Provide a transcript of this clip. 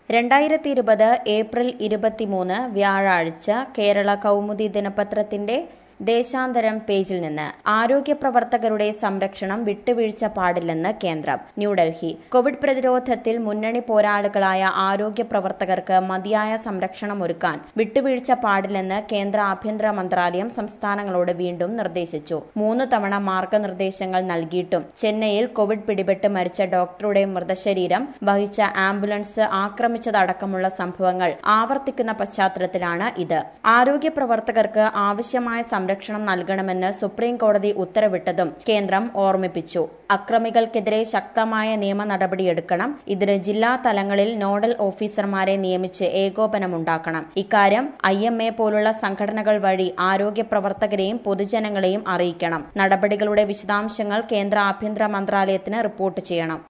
രണ്ടായിരത്തി ഇരുപത് ഏപ്രിൽ ഇരുപത്തിമൂന്ന് വ്യാഴാഴ്ച കേരള കൗമുദി ദിനപത്രത്തിന്റെ ദേശാന്തരം പേജിൽ നിന്ന് ആരോഗ്യ പ്രവർത്തകരുടെ സംരക്ഷണം വിട്ടുവീഴ്ച പാടില്ലെന്ന് കേന്ദ്രം ന്യൂഡൽഹി കോവിഡ് പ്രതിരോധത്തിൽ മുന്നണി പോരാളികളായ ആരോഗ്യ പ്രവർത്തകർക്ക് മതിയായ സംരക്ഷണം ഒരുക്കാൻ വിട്ടുവീഴ്ച പാടില്ലെന്ന് കേന്ദ്ര ആഭ്യന്തര മന്ത്രാലയം സംസ്ഥാനങ്ങളോട് വീണ്ടും നിർദ്ദേശിച്ചു മൂന്ന് തവണ മാർഗനിർദ്ദേശങ്ങൾ നൽകിയിട്ടും ചെന്നൈയിൽ കോവിഡ് പിടിപെട്ട് മരിച്ച ഡോക്ടറുടെ മൃതശരീരം വഹിച്ച ആംബുലൻസ് ആക്രമിച്ചതടക്കമുള്ള സംഭവങ്ങൾ ആവർത്തിക്കുന്ന പശ്ചാത്തലത്തിലാണ് ഇത് ആരോഗ്യ പ്രവർത്തകർക്ക് ആവശ്യമായ സംരക്ഷണം നൽകണമെന്ന് സുപ്രീം കോടതി ഉത്തരവിട്ടതും കേന്ദ്രം ഓർമ്മിപ്പിച്ചു അക്രമികൾക്കെതിരെ ശക്തമായ നിയമ നടപടിയെടുക്കണം ഇതിന് ജില്ലാ തലങ്ങളിൽ നോഡൽ ഓഫീസർമാരെ നിയമിച്ച് ഏകോപനമുണ്ടാക്കണം ഇക്കാര്യം ഐ എം എ പോലുള്ള സംഘടനകൾ വഴി ആരോഗ്യ പ്രവർത്തകരെയും പൊതുജനങ്ങളെയും അറിയിക്കണം നടപടികളുടെ വിശദാംശങ്ങൾ കേന്ദ്ര ആഭ്യന്തര മന്ത്രാലയത്തിന് റിപ്പോർട്ട് ചെയ്യണം